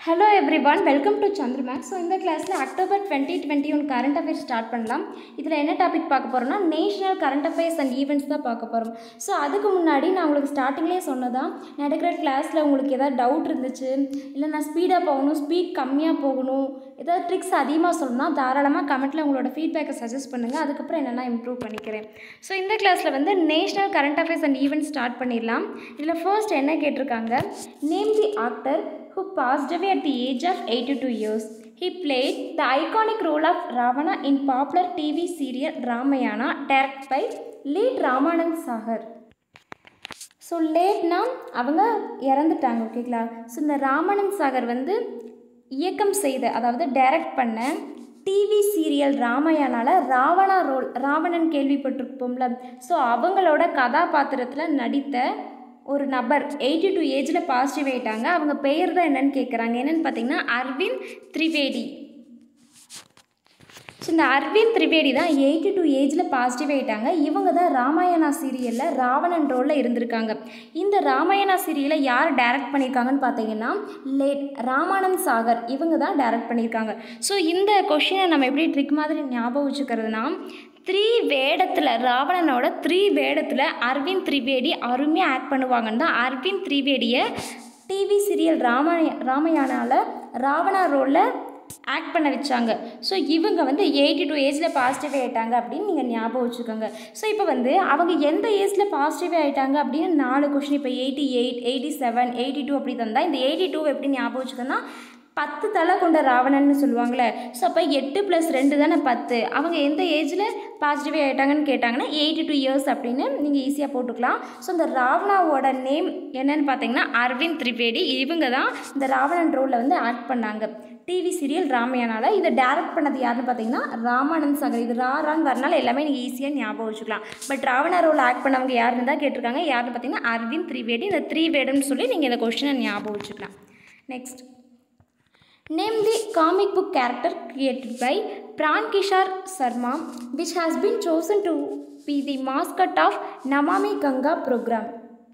Hello everyone welcome to சந்திரமேக் so இந்த கிளாஸில் October twenty twenty one current affairs start பண்ணலாம் இதில் என்ன டாபிக் பார்க்க போகிறோம்னா national current affairs and events தான் பார்க்க போகிறோம் ஸோ அதுக்கு முன்னாடி நான் உங்களுக்கு ஸ்டார்டிங்லேயே சொன்னதான் நடக்கிற கிளாஸில் உங்களுக்கு ஏதாவது டவுட் இருந்துச்சு இல்லை நான் ஸ்பீடாக போகணும் ஸ்பீட் கம்மியாக போகணும் ஏதாவது ட்ரிக்ஸ் அதிகமாக சொல்லணும்னா தாராளமாக கமெண்ட்டில் உங்களோட ஃபீட்பேக்கை சஜஸ்ட் பண்ணுங்கள் அதுக்கப்புறம் என்னென்னா இம்ப்ரூவ் பண்ணிக்கிறேன் ஸோ இந்த கிளாஸில் வந்து national current affairs and events start பண்ணிடலாம் இதில் ஃபர்ஸ்ட் என்ன கேட்டிருக்காங்க name the actor who passed away at the age of 82 years. He played the iconic role of Ravana in popular TV serial Ramayana directed by late Ramanand Sagar. So லேட்னா அவங்க இறந்துட்டாங்க ஓகேங்களா so இந்த ராமானந்த் சாகர் வந்து இயக்கம் செய்த அதாவது டைரக்ட் பண்ண டிவி சீரியல் ராமாயணால ராவணா ரோல் ராவணன் கேள்விப்பட்டிருப்போம்ல ஸோ அவங்களோட கதாபாத்திரத்தில் நடித்த ஒரு நபர் எயிட்டி டூ ஏஜில் பாசிட்டிவ் ஆயிட்டாங்க அவங்க பெயர் தான் என்னன்னு கேட்குறாங்க என்னென்னு பார்த்தீங்கன்னா அரவிந்த் திரிவேடி ஸோ இந்த அரவிந்த் திரிவேடி தான் எயிட்டி டூ ஏஜில் பாசிட்டிவ் ஆகிட்டாங்க இவங்க தான் ராமாயணா சீரியலில் ராவணன் ரோலில் இருந்திருக்காங்க இந்த ராமாயணா சீரியலை யார் டைரக்ட் பண்ணியிருக்காங்கன்னு பார்த்தீங்கன்னா லேட் ராமானந்த் சாகர் இவங்க தான் டைரக்ட் பண்ணியிருக்காங்க ஸோ இந்த கொஷினை நம்ம எப்படி ட்ரிக் மாதிரி ஞாபகம் வச்சுக்கிறதுனா த்ரீ வேடத்தில் ராவணனோட த்ரீ வேடத்தில் அரவிந்த் திரிவேடி அருமையாக ஆக்ட் பண்ணுவாங்கன்னு தான் அரவிந்த் திரிவேடியை டிவி சீரியல் ராமாய ராமாயணாவில் ராவணா ரோலில் ஆக்ட் பண்ண வச்சாங்க ஸோ இவங்க வந்து எயிட்டி டூ ஏஜில் பாசிட்டிவ் ஆகிட்டாங்க அப்படின்னு நீங்கள் ஞாபகம் வச்சுக்கோங்க ஸோ இப்போ வந்து அவங்க எந்த ஏஜில் பாசிட்டிவ் ஆகிட்டாங்க அப்படின்னு நாலு கொஷின் இப்போ eighty eight eighty seven eighty two அப்படி தந்தால் இந்த எயிட்டி டூ எப்படி ஞாபகம் வச்சுக்கோன்னா பத்து தலை கொண்ட ராவணன்னு சொல்லுவாங்களே ஸோ அப்போ எட்டு ப்ளஸ் ரெண்டு தானே பத்து அவங்க எந்த ஏஜில் பாசிட்டிவ் ஆகிட்டாங்கன்னு கேட்டாங்கன்னா எயிட்டி டூ இயர்ஸ் அப்படின்னு நீங்கள் ஈஸியாக போட்டுக்கலாம் ஸோ இந்த ராவணாவோட நேம் என்னன்னு பார்த்தீங்கன்னா அரவிந்த் திரிவேடி இவங்க தான் இந்த ராவணன் ரோலில் வந்து ஆக்ட் பண்ணாங்க டிவி சீரியல் ராமாயணால இதை டேரக்ட் பண்ணது யாருன்னு பார்த்தீங்கன்னா ராமானந்த் சாகர் இது ராரான்னு வரனால எல்லாமே நீங்கள் ஈஸியாக ஞாபகம் வச்சுக்கலாம் பட் ராவணா ரோல் ஆக்ட் பண்ணவங்க யாருன்னு தான் கேட்டிருக்காங்க யாருன்னு பார்த்தீங்கன்னா அரவிந்த் திரிவேடி இந்த த்ரீ வேடுன்னு சொல்லி நீங்கள் இந்த கொஸ்டினை ஞாபகம் வச்சுக்கலாம் next Name the comic book character created by Pran Kishore Sarma, which has been chosen to be the mascot of Namami Ganga program.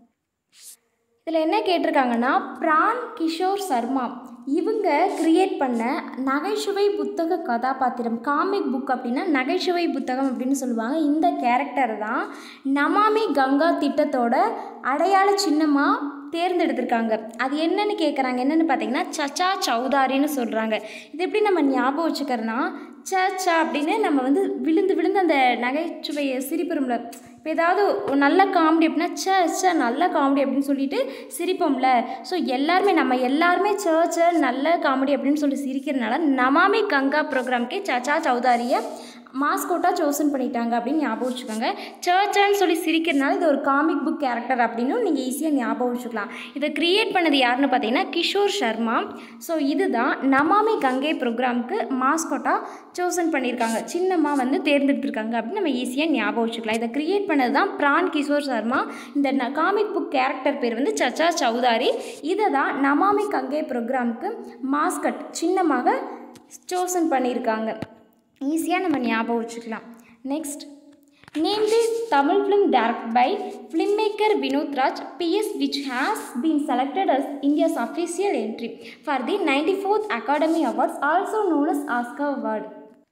இதில் என்ன கேட்டிருக்காங்கன்னா பிரான் கிஷோர் சர்மா இவங்க கிரியேட் பண்ண நகைச்சுவை புத்தக கதாபாத்திரம் காமிக் புக் அப்படின்னா நகைச்சுவை புத்தகம் அப்படின்னு சொல்லுவாங்க இந்த கேரக்டர் தான் நமாமி கங்கா திட்டத்தோட அடையாள சின்னமாக தேர்ந்தெடுத்திருக்காங்க அது என்னன்னு கேட்குறாங்க என்னென்னு பார்த்தீங்கன்னா சச்சா சௌதாரின்னு சொல்கிறாங்க இது எப்படி நம்ம ஞாபகம் வச்சுக்கிறோன்னா சச்சா அப்படின்னு நம்ம வந்து விழுந்து விழுந்து அந்த நகைச்சுவையை சிரிப்புறோம்ல இப்போ ஏதாவது ஒரு நல்ல காமெடி அப்படின்னா ச ச நல்ல காமெடி அப்படின்னு சொல்லிட்டு சிரிப்போம்ல ஸோ எல்லாருமே நம்ம எல்லாருமே ச ச நல்ல காமெடி அப்படின்னு சொல்லி சிரிக்கிறதுனால நமாமி கங்கா ப்ரோக்ராம்க்கே சச்சா சௌதாரியை மாஸ்கோட்டாக சோசன் பண்ணிட்டாங்க அப்படின்னு ஞாபகம் வச்சுக்கோங்க சர்ச்சான்னு சொல்லி சிரிக்கிறதுனால இது ஒரு காமிக் புக் கேரக்டர் அப்படின்னு நீங்கள் ஈஸியாக ஞாபகம் வச்சுக்கலாம் இதை க்ரியேட் பண்ணது யாருன்னு பார்த்தீங்கன்னா கிஷோர் சர்மா ஸோ இதுதான் நமாமி கங்கை ப்ரோக்ராமுக்கு மாஸ்கோட்டாக சோசன் பண்ணியிருக்காங்க சின்னமாக வந்து தேர்ந்தெடுத்திருக்காங்க அப்படின்னு நம்ம ஈஸியாக ஞாபகம் வச்சுக்கலாம் இதை க்ரியேட் பண்ணது தான் பிரான் கிஷோர் சர்மா இந்த காமிக் புக் கேரக்டர் பேர் வந்து சச்சா சௌதாரி இதை தான் நமாமி கங்கை ப்ரோக்ராமுக்கு மாஸ்கட் சின்னமாக சோசன் பண்ணியிருக்காங்க ஈஸியாக நம்ம ஞாபகம் வச்சுக்கலாம் next name the Tamil film direct by film maker Vinoth Raj PS which has been selected as India's official entry for the ninety fourth Academy Awards also known as Oscar award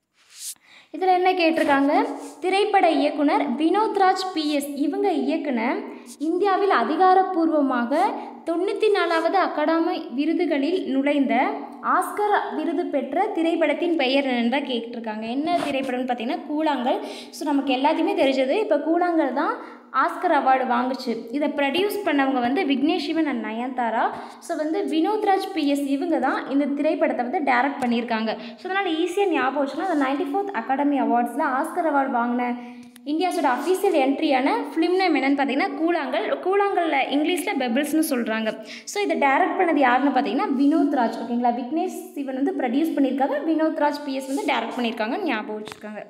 இதில் என்ன கேட்டிருக்காங்க திரைப்பட இயக்குனர் வினோத்ராஜ் பிஎஸ் இவங்க இயக்குன இந்தியாவில் அதிகாரப்பூர்வமாக தொண்ணூற்றி நாலாவது அகாடமி விருதுகளில் நுழைந்த ஆஸ்கர் விருது பெற்ற திரைப்படத்தின் பெயர் என்னன்னு தான் கேட்டிருக்காங்க என்ன திரைப்படம்னு பார்த்தீங்கன்னா கூழாங்கல் ஸோ நமக்கு எல்லாத்தையுமே தெரிஞ்சது இப்போ கூழாங்கல் தான் ஆஸ்கர் அவார்டு வாங்குச்சு இதை ப்ரொடியூஸ் பண்ணவங்க வந்து விக்னேஷ் சிவன் அண்ட் நயன்தாரா ஸோ வந்து வினோத்ராஜ் பிஎஸ் இவங்க தான் இந்த திரைப்படத்தை வந்து டைரக்ட் பண்ணியிருக்காங்க ஸோ அதனால் ஈஸியாக ஞாபகம் வச்சுக்கலாம் அந்த நைன்டி ஃபோர்த் அகாடமி அவார்ட்ஸில் ஆஸ்கர் அவார்டு வாங்கின இந்தியாஸோட அஃபீஷியல் என்ட்ரியான ஃபிலிம் நேம் என்னென்னு பார்த்தீங்கன்னா கூழாங்கல் கூழாங்கல்ல இங்கிலீஷில் பெபிள்ஸ்னு சொல்கிறாங்க ஸோ இதை டைரக்ட் பண்ணது யாருன்னு பார்த்தீங்கன்னா வினோத் ராஜ் ஓகேங்களா விக்னேஷ் சிவன் வந்து ப்ரொடியூஸ் பண்ணியிருக்காங்க வினோத் ராஜ் பிஎஸ் வந்து டைரக்ட் பண்ணியிருக்காங்க ஞாபகம் வச்சுருக்காங்க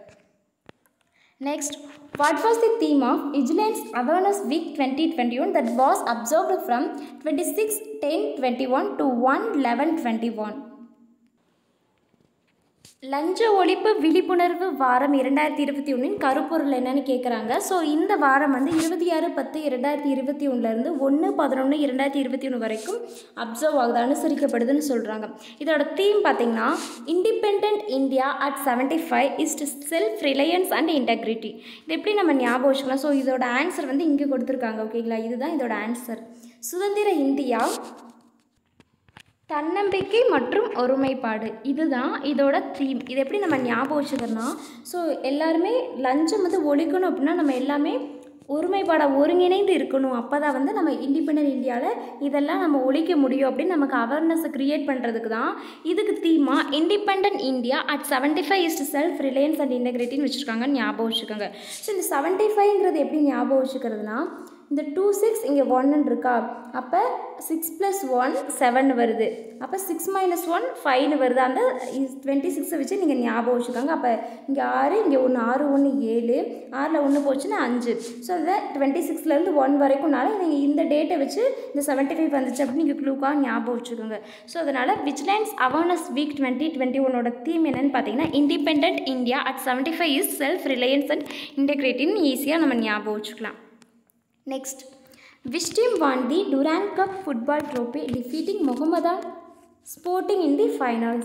Next, what was the theme of Vigilance Awareness Week 2021 that was observed from 26 10 21 to 1 11 21? லஞ்ச ஒழிப்பு விழிப்புணர்வு வாரம் இரண்டாயிரத்தி இருபத்தி ஒன்றின் கருப்பொருள் என்னன்னு கேட்குறாங்க ஸோ இந்த வாரம் வந்து இருபத்தி ஆறு பத்து இரண்டாயிரத்தி இருபத்தி ஒன்றுலேருந்து ஒன்று பதினொன்று இரண்டாயிரத்தி இருபத்தி ஒன்று வரைக்கும் அப்சர்வ் ஆகுது அனுசரிக்கப்படுதுன்னு சொல்கிறாங்க இதோட தீம் பார்த்தீங்கன்னா independent India at seventy five is self reliance and integrity இது எப்படி நம்ம ஞாபகம் வச்சுக்கலாம் ஸோ இதோட ஆன்சர் வந்து இங்கே கொடுத்துருக்காங்க ஓகேங்களா இதுதான் இதோட ஆன்சர் சுதந்திர இந்தியா தன்னம்பிக்கை மற்றும் ஒருமைப்பாடு இதுதான் இதோட தீம் இது எப்படி நம்ம ஞாபகம் வச்சுக்கிறோன்னா ஸோ எல்லாருமே லஞ்சம் வந்து ஒழிக்கணும் அப்படின்னா நம்ம எல்லாமே ஒருமைப்பாடை ஒருங்கிணைந்து இருக்கணும் அப்போ தான் வந்து நம்ம இண்டிபெண்டன்ட் இந்தியாவில் இதெல்லாம் நம்ம ஒழிக்க முடியும் அப்படின்னு நமக்கு அவேர்னஸை க்ரியேட் பண்ணுறதுக்கு தான் இதுக்கு தீமா independent India at seventy five is self reliance and இன்டெகிரிட்டின்னு வச்சுருக்காங்கன்னு ஞாபகம் வச்சுக்கோங்க ஸோ இந்த செவன்ட்டி ஃபைவ்ங்கிறது எப்படி ஞாபகம் வச்சுக்கிறதுனா இந்த டூ சிக்ஸ் இங்கே ஒன்னு இருக்கா அப்போ சிக்ஸ் ப்ளஸ் ஒன் செவன் வருது அப்போ சிக்ஸ் மைனஸ் ஒன் ஃபைவ்னு வருது அந்த டுவெண்ட்டி சிக்ஸை வச்சு நீங்கள் ஞாபகம் வச்சுக்கோங்க அப்போ இங்கே ஆறு இங்கே ஒன்று ஆறு ஒன்று ஏழு ஆறில் ஒன்று போச்சுன்னா அஞ்சு ஸோ அதை டுவெண்ட்டி சிக்ஸ்லேருந்து ஒன் வரைக்கும்னால நீங்கள் இந்த டேட்டை வச்சு இந்த செவன்ட்டி ஃபைவ் வந்துச்சு அப்படின்னு நீங்கள் க்ளூக்காக ஞாபகம் வச்சுக்கோங்க ஸோ அதனால் vigilance awareness week twenty twenty ஒன்னோட தீம் என்னென்னு பார்த்தீங்கன்னா independent India at seventy five is self reliance and இன்டெகிரேட்டின்னு ஈஸியாக நம்ம ஞாபகம் வச்சுக்கலாம் Next, which team won the Durand Cup football trophy defeating Mohammedan Sporting in the finals?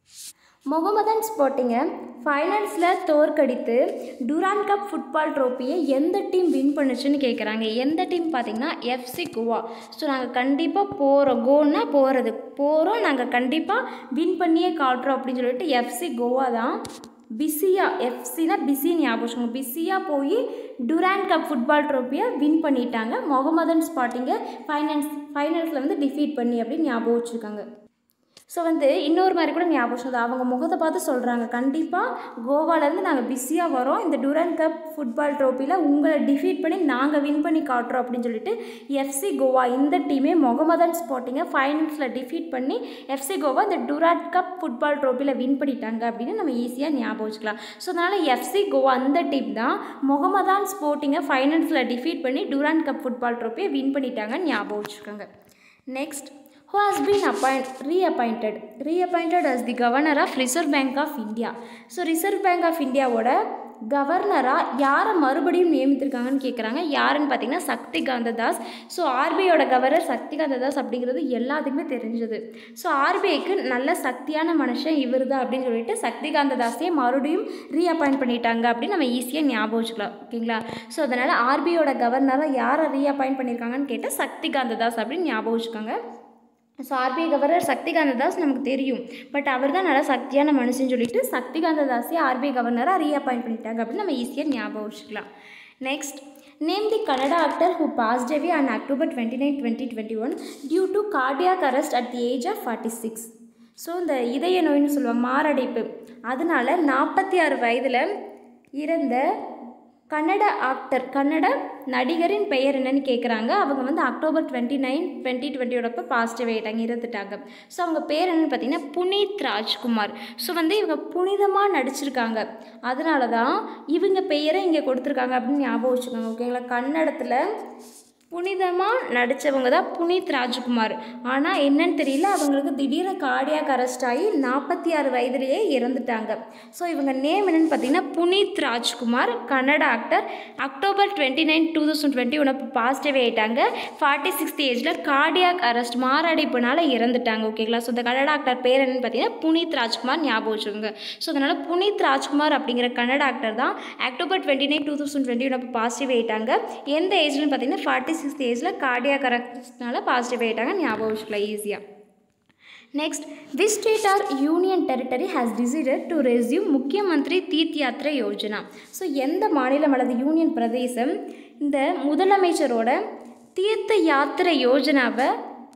Mohammedan ஸ்போர்ட்டிங்கை ஃபைனல்ஸில் தோற்கடித்து டூரான் கப் ஃபுட்பால் ட்ரோப்பியை எந்த டீம் வின் பண்ணுச்சுன்னு கேட்குறாங்க எந்த டீம் பார்த்தீங்கன்னா எஃப்சி கோவா ஸோ நாங்கள் கண்டிப்பாக போகிறோம் கோன்னா போகிறது போகிறோம் நாங்கள் கண்டிப்பாக வின் பண்ணியே காட்டுறோம் அப்படின்னு சொல்லிட்டு எஃப்சி கோவா தான் பிஸியாக எஃப்சினா பிஸி ஞாபகம் பிஸியாக போய் டுரான் கப் ஃபுட்பால் ட்ரோப்பியை வின் பண்ணிட்டாங்க முகமதன் ஸ்பாட்டிங்கை ஃபைனல்ஸ் ஃபைனல்ஸில் வந்து டிஃபீட் பண்ணி அப்படின்னு ஞாபகம் வச்சுருக்காங்க ஸோ வந்து இன்னொரு மாதிரி கூட ஞாபகம் சொல்லுது அவங்க முகத்தை பார்த்து சொல்கிறாங்க கண்டிப்பாக கோவாலேருந்து நாங்கள் பிஸியாக வரோம் இந்த டூரன் கப் ஃபுட்பால் ட்ரோப்பியில் உங்களை டிஃபீட் பண்ணி நாங்கள் வின் பண்ணி காட்டுறோம் அப்படின்னு சொல்லிட்டு எஃப்சி கோவா இந்த டீமே முகமதன் ஸ்பாட்டிங்கை ஃபைனல்ஸில் டிஃபீட் பண்ணி எஃப்சி கோவா இந்த டூரான் கப் ஃபுட்பால் ட்ரோப்பியில் வின் பண்ணிட்டாங்க அப்படின்னு நம்ம ஈஸியாக ஞாபகம் வச்சுக்கலாம் ஸோ அதனால் எஃப்சி கோவா அந்த டீம் தான் முகமதான் ஸ்போர்ட்டிங்கை ஃபைனல்ஸில் டிஃபீட் பண்ணி டூரான் கப் ஃபுட்பால் ட்ரோப்பியை வின் பண்ணிட்டாங்கன்னு ஞாபகம் வச்சுக்கோங்க next who has been appoint, reappointed reappointed as the governor of Reserve bank of India so Reserve bank of இந்தியாவோட கவர்னராக யாரை மறுபடியும் நியமித்திருக்காங்கன்னு கேட்குறாங்க யாருன்னு பார்த்தீங்கன்னா சக்தி காந்ததாஸ் ஸோ ஆர்பிஐயோட கவர்னர் சக்தி காந்ததாஸ் அப்படிங்கிறது எல்லாத்துக்குமே தெரிஞ்சது ஸோ ஆர்பிஐக்கு நல்ல சக்தியான மனுஷன் இவர் தான் அப்படின்னு சொல்லிட்டு சக்தி காந்ததாஸே மறுபடியும் ரீஅப்பாயிண்ட் பண்ணிட்டாங்க அப்படின்னு நம்ம ஈஸியாக ஞாபகம் வச்சுக்கலாம் ஓகேங்களா ஸோ அதனால் ஆர்பிஐயோட கவர்னராக யாரை ரீஅப்பாயிண்ட் பண்ணியிருக்காங்கன்னு கேட்டால் சக்தி காந்ததாஸ் அப்படின்னு ஞாபகம் வச்சுக்கோங்க so RBI governor Shaktikanta Das நமக்கு தெரியும் பட் அவர் தான் நல்லா சக்தியான மனுஷன் சொல்லிட்டு சக்திகாந்த தாஸே ஆர்பிஐ கவர்னராக ரீஅப்பாயிண்ட் பண்ணிட்டாங்க அப்படின்னு நம்ம ஈஸியாக ஞாபகம் வச்சுக்கலாம் next name the Kannada actor who passed away on October twenty nine twenty twenty one due to cardiac arrest at the age of forty six so இந்த இதய நோய்னு சொல்லுவாங்க மாரடைப்பு அதனால நாற்பத்தி ஆறு வயதில் இறந்த கன்னட ஆக்டர் கன்னட நடிகரின் பெயர் என்னன்னு கேட்குறாங்க அவங்க வந்து அக்டோபர் டுவெண்ட்டி நைன் டுவெண்ட்டி டுவெண்ட்டியோடப்ப பாசிட்டிவ் ஆகிட்டாங்க இறந்துட்டாங்க ஸோ அவங்க பேர் என்னன்னு பார்த்தீங்கன்னா புனீத் ராஜ்குமார் ஸோ வந்து இவங்க புனிதமாக நடிச்சிருக்காங்க அதனால தான் இவங்க பெயரை இங்கே கொடுத்துருக்காங்க அப்படின்னு ஞாபகம் வச்சுக்கோங்க ஓகேங்களா கன்னடத்தில் புனிதமாக நடித்தவங்க தான் புனித் ராஜ்குமார் ஆனால் என்னன்னு தெரியல அவங்களுக்கு திடீர்னு கார்டியாக் அரெஸ்ட் ஆகி நாற்பத்தி ஆறு வயதுலேயே இறந்துட்டாங்க ஸோ இவங்க நேம் என்னென்னு பார்த்தீங்கன்னா Puneeth Rajkumar Kannada actor October twenty nine two thousand twenty one positive ஆகிட்டாங்க ஃபார்ட்டி சிக்ஸ்த் ஏஜில் கார்டியாக் அரெஸ்ட் மாரடைப்புனால இறந்துட்டாங்க ஓகேங்களா ஸோ இந்த கன்னட ஆக்டர் பேர் என்னென்னு பார்த்தீங்கன்னா புனித் ராஜ்குமார் ஞாபகம் வச்சுக்கோங்க ஸோ அதனால் புனித் ராஜ்குமார் அப்படிங்கிற கன்னட ஆக்டர் தான் October twenty nine two thousand twenty one positive ஆகிட்டாங்க எந்த ஏஜ்னு பார்த்தீங்கன்னா ஃபார்ட்டி சிக்ஸ்த் ஏஜில் கார்டியாக் அரெஸ்ட்னால பாசிட்டிவ் ஆகிட்டாங்க ஞாபகம் வச்சுக்கலாம் ஈஸியாக next which state or union territory has decided to resume Mukhyamantri Tirth யாத்திரை யோஜனா ஸோ எந்த மாநிலம் அல்லது யூனியன் பிரதேசம் இந்த முதலமைச்சரோட தீர்த்த யாத்திரை யோஜனாவை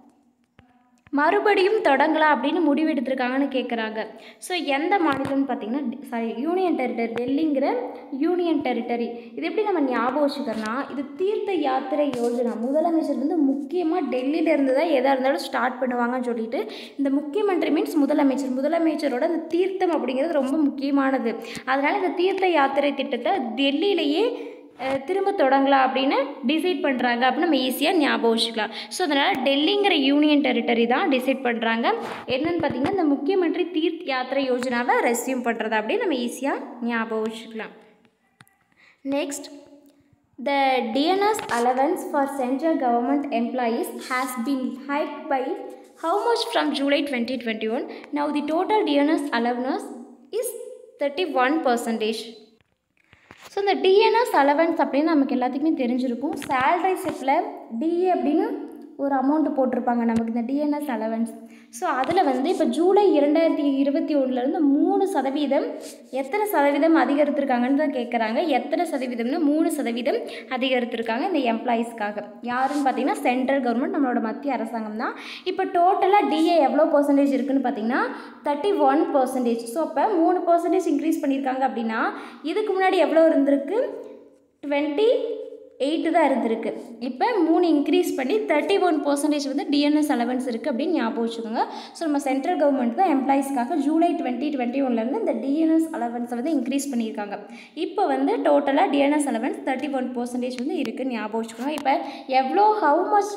மறுபடியும் தொடங்கலாம் அப்படின்னு முடிவெடுத்திருக்காங்கன்னு கேட்குறாங்க ஸோ எந்த மாநிலம்னு பார்த்தீங்கன்னா சாரி யூனியன் டெரிட்டரி டெல்லிங்கிற யூனியன் டெரிட்டரி இது எப்படி நம்ம ஞாபகம் வச்சுக்கிறோன்னா இது தீர்த்த யாத்திரை யோஜனா முதலமைச்சர் வந்து முக்கியமாக டெல்லியில இருந்து தான் எதாக இருந்தாலும் ஸ்டார்ட் பண்ணுவாங்கன்னு சொல்லிட்டு இந்த முக்கியமந்திரி மீன்ஸ் முதலமைச்சர் முதலமைச்சரோட இந்த தீர்த்தம் அப்படிங்கிறது ரொம்ப முக்கியமானது அதனால் இந்த தீர்த்த யாத்திரை திட்டத்தை டெல்லியிலேயே அஹ், திரும்ப தொடங்கலாம் அப்படின்னு டிசைட் பண்ணுறாங்க அப்படின்னு நம்ம ஈஸியாக ஞாபகம் வச்சுக்கலாம் ஸோ அதனால் டெல்லிங்கிற யூனியன் டெரிட்டரி தான் டிசைட் பண்ணுறாங்க என்னன்னு பார்த்தீங்கன்னா இந்த முக்கியமன்றி தீர்த் யாத்திரை யோஜனாவை ரெஸ்யூம் பண்ணுறது அப்படின்னு நம்ம ஈஸியாக ஞாபகம் வச்சுக்கலாம் next The DNS allowance for central government employees has been hiked by how much from July 2021? Now the total DNS allowance is 31 percentage. So இந்த டிஎன்எஸ் அலவன்ஸ் அப்படின்னு நமக்கு எல்லாத்துக்குமே தெரிஞ்சிருக்கும் சேலரி ஸ்லிப்பில் டிஏ அப்படின்னு ஒரு அமௌண்ட்டு போட்டிருப்பாங்க நமக்கு இந்த டிஎன்எஸ் அலவன்ஸ் ஸோ அதில் வந்து இப்போ ஜூலை இரண்டாயிரத்தி இருபத்தி ஒன்றுலேருந்து மூணு சதவீதம் எத்தனை சதவீதம் அதிகரித்திருக்காங்கன்னு தான் கேட்குறாங்க எத்தனை சதவீதம்னு மூணு சதவீதம் அதிகரித்திருக்காங்க இந்த எம்ப்ளாயீஸ்க்காக யாருன்னு பார்த்தீங்கன்னா சென்ட்ரல் கவர்மெண்ட் நம்மளோட மத்திய அரசாங்கம் தான் இப்போ டோட்டலாக டிஏ எவ்வளோ பர்சன்டேஜ் இருக்குன்னு பார்த்தீங்கன்னா தேர்ட்டி ஒன் பர்சன்டேஜ் ஸோ அப்போ மூணு பர்சன்டேஜ் இன்க்ரீஸ் பண்ணியிருக்காங்க அப்படின்னா இதுக்கு முன்னாடி எவ்வளோ இருந்திருக்கு டுவெண்ட்டி எயிட்டு தான் இருந்திருக்கு இப்போ மூணு இன்க்ரீஸ் பண்ணி தேர்ட்டி ஒன் பர்சன்டேஜ் வந்து டிஎன்எஸ் அலவன்ஸ் இருக்குது அப்படின்னு ஞாபகம் வச்சுக்கோங்க ஸோ நம்ம சென்ட்ரல் கவர்மெண்ட் தான் எம்ப்ளாயீஸ்க்காக ஜூலை டுவெண்ட்டி டுவெண்ட்டி ஒன்லேருந்து இந்த டிஎன்எஸ் அலவன்ஸை வந்து இன்க்ரீஸ் பண்ணியிருக்காங்க இப்போ வந்து டோட்டலாக DNS allowance thirty one percentage வந்து இருக்குன்னு ஞாபகம் வச்சுக்கோங்க இப்போ எவ்வளோ ஹவு மச்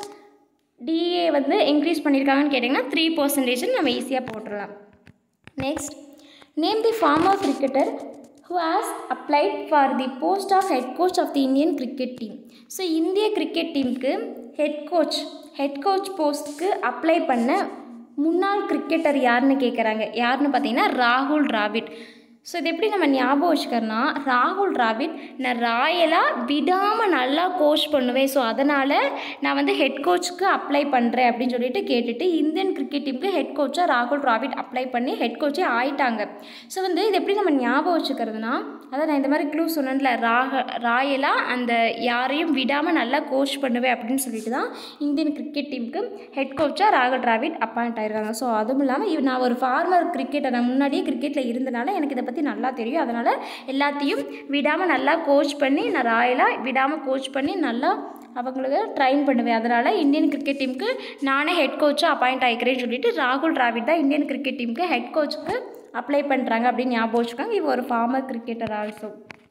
டிஏ வந்து இன்க்ரீஸ் பண்ணியிருக்காங்கன்னு கேட்டிங்கன்னா த்ரீ பர்சன்டேஜ்னு நம்ம ஈஸியாக போட்டுடலாம் next name the former cricketer who has applied for the post of head coach of the Indian cricket team. So இந்திய கிரிக்கெட் டீமுக்கு ஹெட் கோச் ஹெட் கோச் போஸ்ட்டுக்கு அப்ளை பண்ண முன்னாள் கிரிக்கெட்டர் யாருன்னு கேட்குறாங்க யாருன்னு பார்த்தீங்கன்னா ராகுல் டிராவிட் ஸோ இது எப்படி நம்ம ஞாபகம் வச்சுக்கிறோன்னா ராகுல் டிராவிட் நான் ராயலாக விடாமல் நல்லா கோச் பண்ணுவேன் ஸோ அதனால் நான் வந்து ஹெட் கோச்சுக்கு அப்ளை பண்ணுறேன் அப்படின்னு சொல்லிட்டு கேட்டுட்டு இந்தியன் கிரிக்கெட் டீமுக்கு ஹெட் கோச்சாக ராகுல் டிராவிட் அப்ளை பண்ணி ஹெட் கோச்சே ஆயிட்டாங்க ஸோ வந்து இது எப்படி நம்ம ஞாபகம் வச்சுக்கிறதுனா அதான் நான் இந்த மாதிரி க்ளூ சொன்னேன்ல ராக ராயலாக அந்த யாரையும் விடாமல் நல்லா கோச் பண்ணுவேன் அப்படின்னு சொல்லிட்டு தான் இந்தியன் கிரிக்கெட் டீமுக்கு ஹெட் கோச்சாக ராகுல் டிராவிட் அப்பாயிண்ட் ஆயிருக்காங்க ஸோ அதுவும் இல்லாமல் இவ நான் ஒரு ஃபார்மர் கிரிக்கெட்டர் நான் முன்னாடியே கிரிக்கெட்டில் இருந்தனால எனக்கு இதை பற்றி நல்லா தெரியும் அதனால் எல்லாத்தையும் விடாமல் நல்லா கோச் பண்ணி நான் ராயலாக விடாமல் கோச் பண்ணி நல்லா அவங்களுக்கு ட்ரைன் பண்ணுவேன் அதனால் இந்தியன் கிரிக்கெட் டீமுக்கு நானே ஹெட் கோச்சாக அப்பாயிண்ட் ஆகிக்கிறேன்னு சொல்லிட்டு ராகுல் டிராவிட் தான் இந்தியன் கிரிக்கெட் டீமுக்கு ஹெட் கோச்சுக்கு அப்ளை பண்ணுறாங்க அப்படின்னு ஞாபகம் வச்சுக்கோங்க இவ ஒரு ஃபார்மர் கிரிக்கெட்டர் ஆல்சோ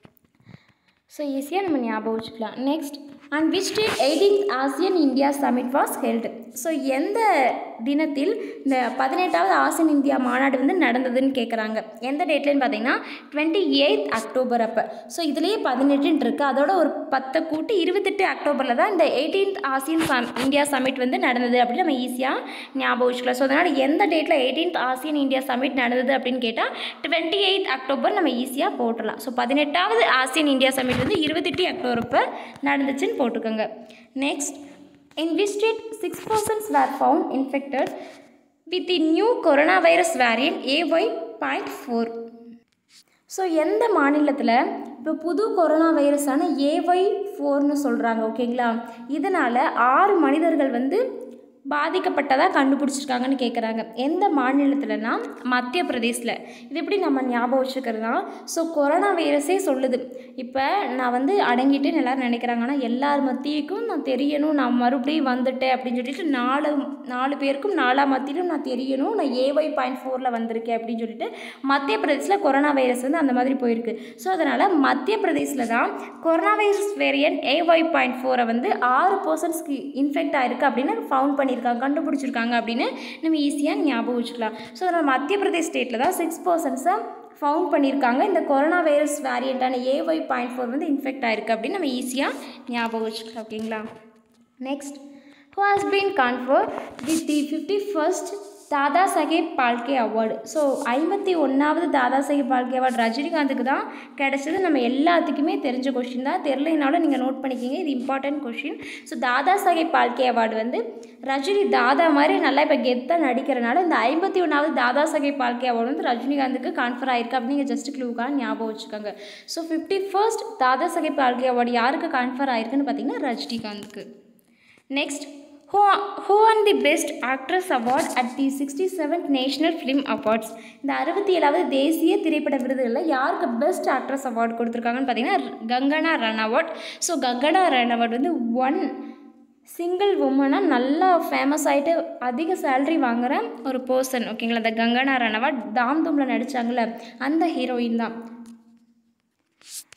ஸோ ஈஸியாக நம்ம ஞாபகம் வச்சுக்கலாம் next and which date eighteenth ASEAN India summit was held so எந்த தினத்தில் இந்த பதினெட்டாவது ஆசியன் இந்தியா மாநாடு வந்து நடந்ததுன்னு கேட்குறாங்க எந்த டேட்லன்னு பார்த்தீங்கன்னா டுவெண்ட்டி எயித் அக்டோபர் அப்போ ஸோ இதுலேயே பதினெட்டுன்னு இருக்குது அதோட ஒரு பத்தை கூட்டி இருபத்தெட்டு அக்டோபரில் தான் இந்த எயிட்டீன்த் ஆசியன் சம் இந்தியா சமிட் வந்து நடந்தது அப்படின்னு நம்ம ஈஸியாக ஞாபகம் வச்சுக்கலாம் ஸோ அதனால் எந்த டேட்டில் எயிட்டீன்த் ஆசியன் இந்தியா சமிட் நடந்தது அப்படின்னு கேட்டால் டுவெண்ட்டி எயித் அக்டோபர் நம்ம ஈஸியாக போட்டுடலாம் ஸோ பதினெட்டாவது ஆசியன் இந்தியா சமிட் வந்து இருபத்தெட்டு அக்டோபர் அப்போ நடந்துச்சுன்னு போட்டுக்கோங்க next in which state six persons were found infected with the new coronavirus variant AY.4 so எந்த மாநிலத்தில் இப்போ புது கொரோனா வைரஸான ஏஒய் ஃபோர்னு சொல்கிறாங்க ஓகேங்களா இதனால் ஆறு மனிதர்கள் வந்து பாதிக்கப்பட்டதாக கண்டுபிடிச்சிருக்காங்கன்னு கேட்குறாங்க எந்த மாநிலத்தில்னா மத்திய பிரதேசில் இது எப்படி நம்ம ஞாபகம் வச்சுக்கிறதுனா ஸோ கொரோனா வைரஸே சொல்லுது இப்போ நான் வந்து அடங்கிட்டேன்னு எல்லோரும் நினைக்கிறாங்கன்னா எல்லார் மத்தியக்கும் நான் தெரியணும் நான் மறுபடியும் வந்துட்டேன் அப்படின்னு சொல்லிட்டு நாலு நாலு பேருக்கும் நாலா மத்தியிலும் நான் தெரியணும் நான் ஏஒய் பாயிண்ட் ஃபோரில் வந்திருக்கேன் அப்படின்னு சொல்லிட்டு மத்திய பிரதேசில் கொரோனா வைரஸ் வந்து அந்த மாதிரி போயிருக்கு ஸோ அதனால் மத்திய பிரதேசில் தான் corona virus variant AY point ஃபோரை வந்து ஆறு பர்சன்ஸ்க்கு இன்ஃபெக்ட் ஆயிருக்கு அப்படின்னு ஃபவுண்ட் பண்ணியிருக்காங்க கண்டுபிடிச்சிருக்காங்க அப்படின்னு நம்ம ஈஸியாக ஞாபகம் வச்சுக்கலாம் ஸோ அதனால் மத்திய பிரதேஷ் ஸ்டேட்டில் தான் சிக்ஸ் பர்சன்ஸை ஃபவுண்ட் பண்ணியிருக்காங்க இந்த கொரோனா வைரஸ் வேரியண்ட்டான ஏஒய் பாயிண்ட் ஃபோர் வந்து இன்ஃபெக்ட் ஆயிருக்கு அப்படின்னு நம்ம ஈஸியாக ஞாபகம் வச்சுக்கலாம் ஓகேங்களா next who has been conferred with the 51st Dada Saheb Phalke award so ஐம்பத்தி ஒன்றாவது தாதா சாஹேப் பால்கே அவார்டு ரஜினிகாந்துக்கு தான் கிடச்சது நம்ம எல்லாத்துக்குமே தெரிஞ்ச கொஷின் தான் தெரிலனாலும் நீங்கள் நோட் பண்ணிக்கிங்க இது important question so Dada Saheb Phalke award வந்து ரஜினி தாதா மாதிரி நல்லா இப்போ கெத்தாக நடிக்கிறனால இந்த ஐம்பத்தி ஒன்றாவது தாதா சாஹேப் பால்கே அவார்டு வந்து ரஜினிகாந்துக்கு கான்ஃபர் ஆயிருக்கு அப்படிங்க ஜஸ்ட் க்ளூக்காக ஞாபகம் வச்சுக்கோங்க so fifty first Dada Saheb Phalke award யாருக்கு கான்ஃபர் ஆயிருக்குன்னு பார்த்தீங்கன்னா ரஜினிகாந்துக்கு next who who won the best actress award at the 67th national film awards இந்த அறுபத்தி ஏழாவது தேசிய திரைப்பட விருதுகளில் யாருக்கு பெஸ்ட் ஆக்ட்ரஸ் அவார்டு கொடுத்துருக்காங்கன்னு பார்த்தீங்கன்னா கங்கனா ரனாவட் ஸோ கங்கனா ரனாவட் வந்து ஒன் சிங்கிள் உமனாக நல்லா ஃபேமஸ் ஆகிட்டு அதிக சேலரி வாங்குகிற ஒரு பர்சன் ஓகேங்களா இந்த கங்கனா ரனாவட் தாம் தூமில் நடித்தாங்களே அந்த ஹீரோயின் தான்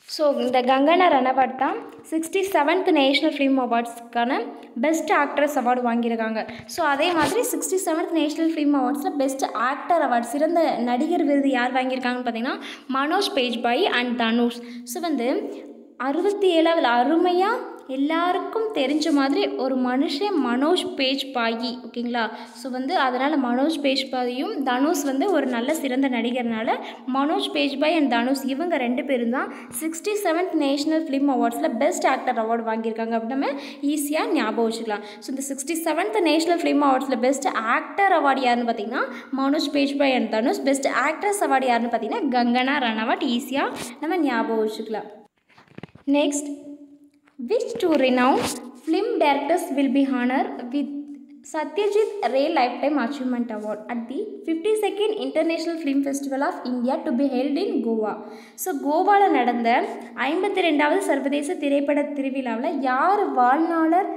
ஸோ இந்த கங்கனா ரனவட் தான் சிக்ஸ்டி செவன்த் நேஷ்னல் ஃபிலிம் அவார்ட்ஸ்க்கான பெஸ்ட் ஆக்ட்ரஸ் அவார்டு வாங்கியிருக்காங்க ஸோ அதே மாதிரி சிக்ஸ்டி செவன்த் நேஷ்னல் ஃபிலிம் அவார்ட்ஸில் பெஸ்ட் ஆக்டர் அவார்ட் சிறந்த நடிகர் விருது யார் வாங்கியிருக்காங்கன்னு பார்த்தீங்கன்னா மனோஜ் பேஜ்பாய் அண்ட் தனுஷ் ஸோ வந்து அறுபத்தி ஏழாவது அருமையாக எல்லாருக்கும் தெரிஞ்ச மாதிரி ஒரு மனுஷன் மனோஜ் பேஜ்பாயி ஓகேங்களா ஸோ வந்து அதனால் மனோஜ் பேஜ்பாயும் தனுஷ் வந்து ஒரு நல்ல சிறந்த நடிகர்னால மனோஜ் பேஜ்பாய் அண்ட் தனுஷ் இவங்க ரெண்டு பேரும் தான் சிக்ஸ்டி செவன்த் நேஷனல் ஃபிலிம் அவார்ட்ஸில் பெஸ்ட் ஆக்டர் அவார்டு வாங்கியிருக்காங்க அப்படின்னு நம்ம ஈஸியாக ஞாபகம் வச்சுக்கலாம் ஸோ இந்த சிக்ஸ்டி செவன்த் நேஷனல் ஃபிலிம் அவார்ட்ஸில் பெஸ்ட் ஆக்டர் அவார்டு யாருன்னு பார்த்தீங்கன்னா Manoj Bajpayee and Dhanush best actress award யாருன்னு பார்த்தீங்கன்னா கங்கனா ரனாவட் ஈஸியாக நம்ம ஞாபகம் வச்சுக்கலாம் next which two renowned film directors will be honored with Satyajit Ray Lifetime Achievement Award at the 52nd International Film Festival of India to be held in Goa. So கோவாவில் நடந்த ஐம்பத்தி ரெண்டாவது சர்வதேச திரைப்பட திருவிழாவில் யார் வாழ்நாளர்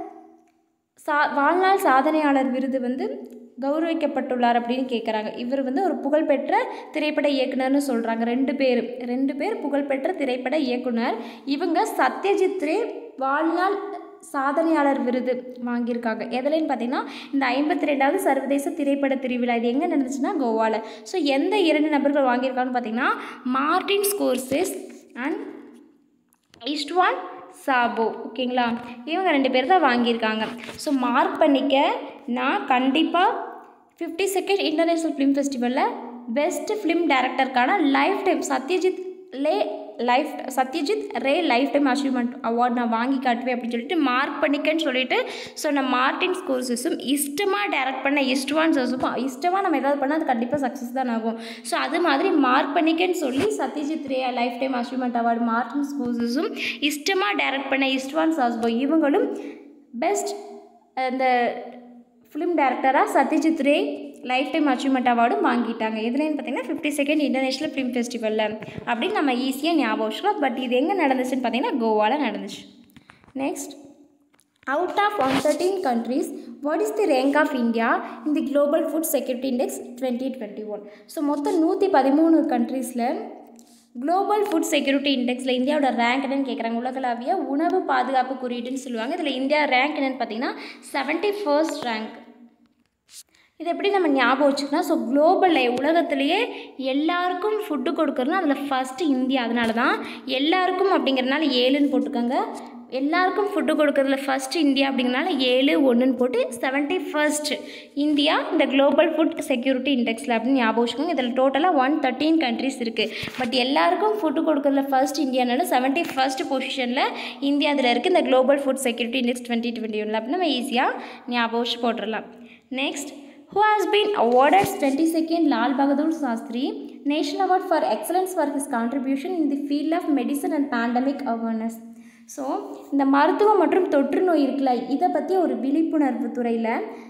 சா வாழ்நாள் சாதனையாளர் விருது வந்து கௌரவிக்கப்பட்டுள்ளார் அப்படின்னு கேட்குறாங்க இவர் வந்து ஒரு புகழ்பெற்ற திரைப்பட இயக்குனர்னு சொல்கிறாங்க ரெண்டு பேர் ரெண்டு பேர் புகழ்பெற்ற திரைப்பட இயக்குனர் இவங்க சத்யஜித் ரே வாழ்நாள் சாதனையாளர் விருது வாங்கியிருக்காங்க எதுலன்னு பார்த்தீங்கன்னா இந்த ஐம்பத்தி ரெண்டாவது சர்வதேச திரைப்பட திருவிழா இது எங்கே நடந்துச்சுன்னா கோவாவில் ஸோ எந்த இரண்டு நபர்கள் வாங்கியிருக்காங்கன்னு பார்த்தீங்கன்னா Martin Scorsese and Istvan Szabo ஓகேங்களா இவங்க ரெண்டு பேர் தான் வாங்கியிருக்காங்க ஸோ மார்க் பண்ணிக்க நான் கண்டிப்பாக ஃபிஃப்டி செகண்ட் இன்டர்நேஷ்னல் ஃபிலிம் ஃபெஸ்டிவலில் பெஸ்ட் ஃபிலிம் டைரக்டருக்கான லைஃப் டைம் சத்யஜித் லே life Satyajit Ray lifetime achievement award நான் வாங்கி காட்டுவேன் அப்படின்னு சொல்லிட்டு மார்க் பண்ணிக்கன்னு சொல்லிட்டு ஸோ நான் மார்டின் ஸ்கோர்ஸஸும் இஷ்டமாக டைரக்ட் பண்ண இஷ்டவான் சர்ஸும் இஷ்டமாக நம்ம ஏதாவது பண்ணால் அது கண்டிப்பாக சக்ஸஸ் தான் ஆகும் ஸோ அது மாதிரி மார்க் பண்ணிக்கன்னு சொல்லி Satyajit Ray lifetime achievement award Martin ஸ்கோர்ஸஸும் இஷ்டமாக டைரக்ட் பண்ண இஷ்டவான் சாஸ்போ இவங்களும் பெஸ்ட் இந்த ஃபிலிம் டைரக்டராக Satyajit Ray lifetime achievement அவார்டும் வாங்கிட்டாங்க இதுலேன்னு பார்த்தீங்கன்னா ஃபிஃப்டி செகண்ட் இன்டர்நேஷ்னல் ஃபிலிம் ஃபெஸ்டிவலில் அப்படின்னு நம்ம ஈஸியாக ஞாபகம் வச்சுக்கலாம் பட் இது எங்கே நடந்துச்சுன்னு பார்த்தீங்கன்னா கோவாவில் நடந்துச்சு next out of one thirteen countries what is the rank of India இந்த global food security index twenty twenty one so மொத்தம் நூற்றி பதிமூணு கண்ட்ரீஸில் குளோபல் ஃபுட் செக்யூரிட்டி இண்டெக்ஸில் இந்தியாவோட ரேங்க் என்னன்னு கேட்குறாங்க உலகளாவிய உணவு பாதுகாப்பு குறியீடுன்னு சொல்லுவாங்க இதில் இந்தியா ரேங்க் என்னன்னு பார்த்தீங்கன்னா செவன்ட்டி ஃபர்ஸ்ட் ரேங்க் இது எப்படி நம்ம ஞாபகம் வச்சுக்கலாம் ஸோ குளோபலில் உலகத்திலேயே எல்லாருக்கும் ஃபுட்டு கொடுக்குறதுனா அதில் ஃபஸ்ட்டு இந்தியா அதனால தான் எல்லாருக்கும் அப்படிங்கிறதுனால ஏழுன்னு போட்டுக்கோங்க எல்லாருக்கும் ஃபுட்டு கொடுக்குறதுல ஃபஸ்ட்டு இந்தியா அப்படிங்கிறனால ஏழு ஒன்றுன்னு போட்டு செவன்ட்டி ஃபர்ஸ்ட் இந்தியா இந்த குளோபல் ஃபுட் செக்யூரிட்டி இண்டெக்ஸில் அப்படின்னு ஞாபகம் வச்சுக்கோங்க இதில் டோட்டலாக ஒன் தேர்ட்டீன் கண்ட்ரிஸ் இருக்குது பட் எல்லாருக்கும் ஃபுட்டு கொடுக்குறதுல ஃபர்ஸ்ட் இந்தியானால செவன்ட்டி ஃபர்ஸ்ட் பொசிஷனில் இந்தியா அதில் இருக்குது இந்த global food security index twenty twenty ஒனில் அப்படின்னு நம்ம ஈஸியாக ஞாபகம் வச்சு போட்டுடலாம் next who has been awarded 22nd Lal Bahadur Shastri National Award for Excellence for his contribution in the field of medicine and pandemic awareness. So இந்த மருத்துவம் மற்றும் தொற்று நோய் இருக்குல்ல இதை பற்றி ஒரு விழிப்புணர்வு துறையில்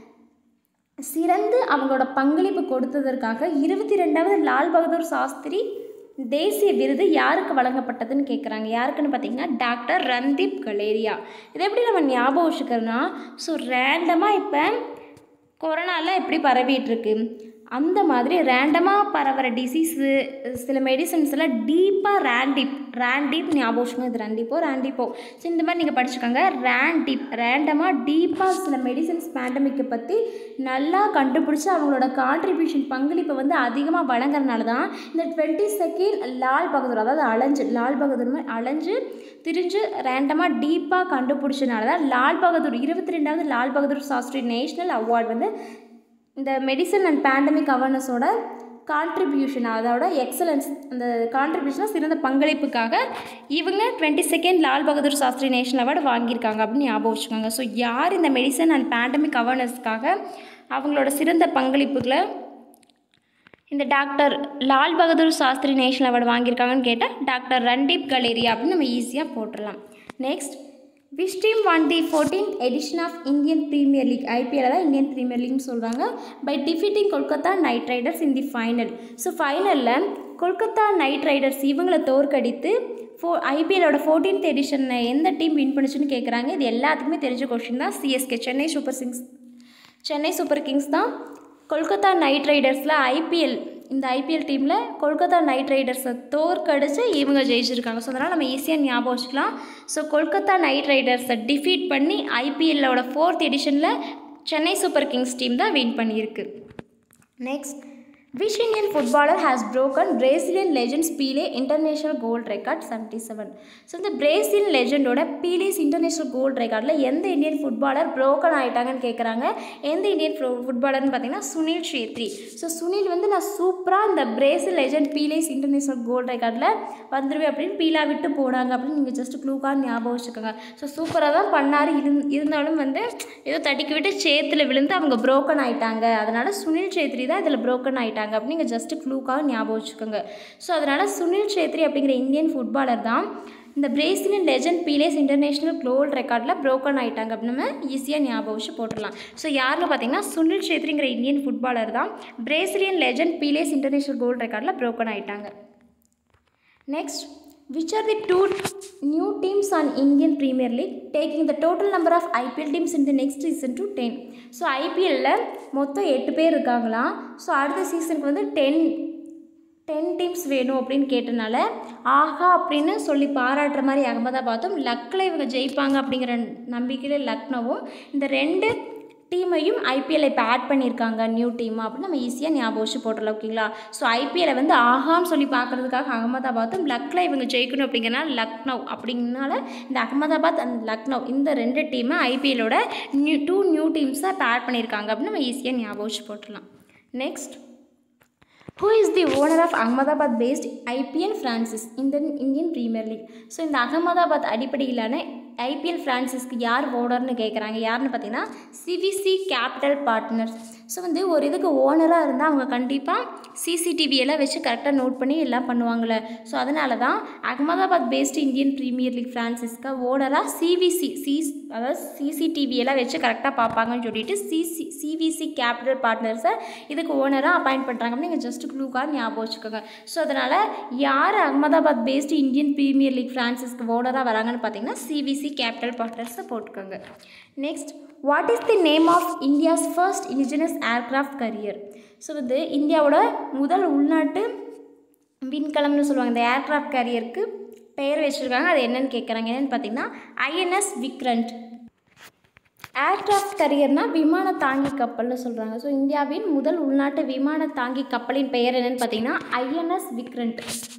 சிறந்து அவங்களோட பங்களிப்பு கொடுத்ததற்காக இருபத்தி ரெண்டாவது லால் பகதூர் சாஸ்திரி தேசிய விருது யாருக்கு வழங்கப்பட்டதுன்னு கேட்குறாங்க யாருக்குன்னு பார்த்தீங்கன்னா டாக்டர் ரந்தீப் கலேரியா இதை எப்படி நம்ம ஞாபகம் வச்சுக்கிறோன்னா ஸோ ரேண்டமாக இப்போ கொரோனாலாம் எப்படி பரவிட்டுருக்கு அந்த மாதிரி ரேண்டமாக பரவுற டிசீஸு சில மெடிசன்ஸ் எல்லாம் டீப்பாக ரேண்டிப் ரேண்டிப் ஞாபகம் வச்சுக்கோங்க இது ரேண்டிப்போ ரேண்டிப்போ ஸோ இந்த மாதிரி நீங்கள் படிச்சுக்கோங்க ரேண்டிப் ரேண்டமாக டீப்பாக சில மெடிசன்ஸ் பேண்டமிக்கை பற்றி நல்லா கண்டுபிடிச்சி அவங்களோட கான்ட்ரிபியூஷன் பங்களிப்பை வந்து அதிகமாக வழங்குறதுனால தான் இந்த டுவெண்ட்டி செகண்ட் லால் பகதூர் அதாவது அலைஞ்சு லால் பகதூர் மாதிரி அலைஞ்சு திரிஞ்சு ரேண்டமாக டீப்பாக கண்டுபிடிச்சனால தான் லால் பகதூர் இருபத்தி ரெண்டாவது லால் பகதூர் சாஸ்திரி நேஷ்னல் அவார்டு வந்து இந்த மெடிசன் அண்ட் பேண்டமிக் அவேர்னஸோட கான்ட்ரிபியூஷன் அதோட எக்ஸலன்ஸ் அந்த கான்ட்ரிபியூஷனாக சிறந்த பங்களிப்புக்காக இவங்க twenty second Lal Bahadur Shastri national award வாங்கியிருக்காங்க அப்படின்னு ஞாபகம் வச்சுக்கோங்க ஸோ யார் இந்த மெடிசன் அண்ட் பேண்டமிக் அவேர்னஸ்க்காக அவங்களோட சிறந்த பங்களிப்புகளை இந்த doctor Lal Bahadur Shastri national award வாங்கியிருக்காங்கன்னு கேட்டால் டாக்டர் ரண்டீப் கலேரியா அப்படின்னு நம்ம ஈஸியாக போட்டுடலாம் next which team won the fourteenth edition of Indian premier League IPL தான் இந்தியன் ப்ரீமியர் லீக்னு சொல்கிறாங்க by defeating Kolkata Knight Riders in the final so ஃபைனலில் கொல்கத்தா நைட் ரைடர்ஸ் இவங்களை தோற்கடித்து ஃபோ ஐபிஎலோட ஃபோர்டீன்த் எடிஷனில் எந்த டீம் வின் பண்ணுச்சுன்னு கேட்குறாங்க இது எல்லாத்துக்குமே தெரிஞ்ச கொஷின் தான் CSK Chennai Super Kings Chennai Super Kings தான் கொல்கத்தா நைட் ரைடர்ஸில் ஐபிஎல் இந்த ஐபிஎல் டீமில் கொல்கத்தா நைட் ரைடர்ஸை தோற்கடிச்சு இவங்க ஜெயிச்சிருக்காங்க ஸோ அதனால் நம்ம ஈஸியாக ஞாபகம் வச்சுக்கலாம் ஸோ கொல்கத்தா நைட் ரைடர்ஸை டிஃபீட் பண்ணி ஐபிஎல்லோட ஃபோர்த் எடிஷனில் சென்னை சூப்பர் கிங்ஸ் டீம் தான் வின் பண்ணியிருக்கு next Which Indian footballer has broken Brazilian legends Pele international gold record 77? So இந்த பிரேசில் லெஜெண்டோட பீலிஸ் இன்டர்நேஷ்னல் கோல்ட் ரெக்கார்டில் எந்த இந்தியன் ஃபுட்பாலர் broken ஆயிட்டாங்கன்னு கேட்குறாங்க எந்த இந்தியன் ஃபுட்பாலர்னு பார்த்தீங்கன்னா சுனில் ஷேத்ரி ஸோ சுனில் வந்து நான் சூப்பராக இந்த Brazil legend Pele's international gold ரெக்கார்டில் வந்துருவேன் அப்படின்னு பீலா விட்டு போனாங்க அப்படின்னு நீங்கள் ஜஸ்ட் க்ளூக்காக ஞாபகம் வச்சுக்கோங்க ஸோ சூப்பராக தான் பண்ணார் இருந் இருந்தாலும் வந்து ஏதோ தட்டிக்கு விட்டு சேத்துல விழுந்து அவங்க broken ஆயிட்டாங்க அதனால் சுனில் சேத்ரி தான் இதில் broken ஆயிட்டாங்க அப்படின்னு நீங்கள் ஜஸ்ட் க்ளூக்காக ஞாபகம் வச்சுக்கோங்க ஸோ அதனால் சுனில் சேத்ரி அப்படிங்கிற இந்தியன் ஃபுட்பாலர் தான் இந்த Brazilian legend Pele's international gold ரெக்கார்டில் broken ஆயிட்டாங்க அப்படின்னு நம்ம ஈஸியாக ஞாபகம் வச்சு போட்டுடலாம் ஸோ யாருன்னு பார்த்தீங்கன்னா சுனில் சேத்ரிங்கிற இந்தியன் ஃபுட்பாலர் தான் Brazilian legend Pele's international gold ரெக்கார்டில் broken ஆயிட்டாங்க next which are the two new teams on Indian Premier League taking the total number of IPL teams in the next season to 10 so ஐபிஎல்லில் மொத்தம் எட்டு பேர் இருக்காங்களாம் so அடுத்த சீசனுக்கு வந்து டென் டென் டீம்ஸ் வேணும் அப்படின்னு கேட்டனால ஆஹா அப்படின்னு சொல்லி பாராட்டுற மாதிரி அகமதாபாத்தும் லக்கில் இவங்க ஜெயிப்பாங்க அப்படிங்கிற நம்பிக்கையில் லக்னோவும் இந்த ரெண்டு டீமையும் ஐபிஎல்ல இப்போ ஆட் பண்ணியிருக்காங்க நியூ டீம் அப்படின்னு நம்ம ஈஸியாக ஞாபகம் வச்சு போட்டுடலாம் ஓகேங்களா ஸோ ஐபிஎல்லை வந்து ஆகான்னு சொல்லி பார்க்குறதுக்காக அகமதாபாத்தும் லக்கில் இவங்க ஜெயிக்கணும் அப்படிங்கிறனால லக்னோ அப்படிங்கனால இந்த அகமதாபாத் அண்ட் லக்னோ இந்த ரெண்டு டீமை ஐபிஎல்லோட நியூ டூ நியூ டீம்ஸை இப்போ ஆட் பண்ணியிருக்காங்க அப்படின்னு நம்ம ஈஸியாக ஞாபகம் வச்சு போட்டுடலாம் next who is the owner of Ahmedabad based IPL franchise இந்த இந்தியன் ப்ரீமியர் லீக் ஸோ இந்த அகமதாபாத் அடிப்படையிலான ஐபிஎல் ஃப்ரான்சிஸ்க்கு யார் ஓனர்னு கேட்குறாங்க யாருன்னு பார்த்தீங்கன்னா சிவிசி கேபிட்டல் பார்ட்னர்ஸ் ஸோ வந்து ஒரு இதுக்கு ஓனராக இருந்தால் அவங்க கண்டிப்பாக சிசிடிவி எல்லாம் வச்சு கரெக்டாக நோட் பண்ணி எல்லாம் பண்ணுவாங்கள்ல ஸோ அதனால தான் Ahmedabad based Indian premier league ஃப்ரான்சிஸ்க்கு ஓனராக சிவிசி சி அதாவது சிசிடிவி எல்லாம் வச்சு கரெக்டாக பார்ப்பாங்கன்னு சொல்லிட்டு சிசி சிவிசி கேபிட்டல் பார்ட்னர்ஸை இதுக்கு ஓனராக அப்பாயிண்ட் பண்ணுறாங்க அப்படின்னு நீங்கள் ஜஸ்ட் க்ளூக்காக ஞாபகம் வச்சுக்கோங்க ஸோ அதனால் யார் Ahmedabad based Indian premier league ஃப்ரான்சிஸ்க்கு ஓனராக வராங்கன்னு பார்த்தீங்கன்னா சிவிசி கேபிட்டல் பார்ட்னர்ஸை போட்டுக்கோங்க next what is the name of India's first indigenous aircraft carrier so வந்து இந்தியாவோட முதல் உள்நாட்டு விண்கலம்னு சொல்லுவாங்க இந்த ஏர்க்ராஃப்ட் கேரியருக்கு பெயர் வச்சுருக்காங்க அது என்னன்னு கேட்குறாங்க என்னென்னு பார்த்தீங்கன்னா ஐஎன்எஸ் விக்ரண்ட் ஏர்க்ராஃப்ட் கரியர்னால் விமான தாங்கி கப்பல்னு சொல்கிறாங்க ஸோ இந்தியாவின் முதல் உள்நாட்டு விமான தாங்கி கப்பலின் பெயர் என்னன்னு பார்த்தீங்கன்னா ஐஎன்எஸ் விக்ரண்ட்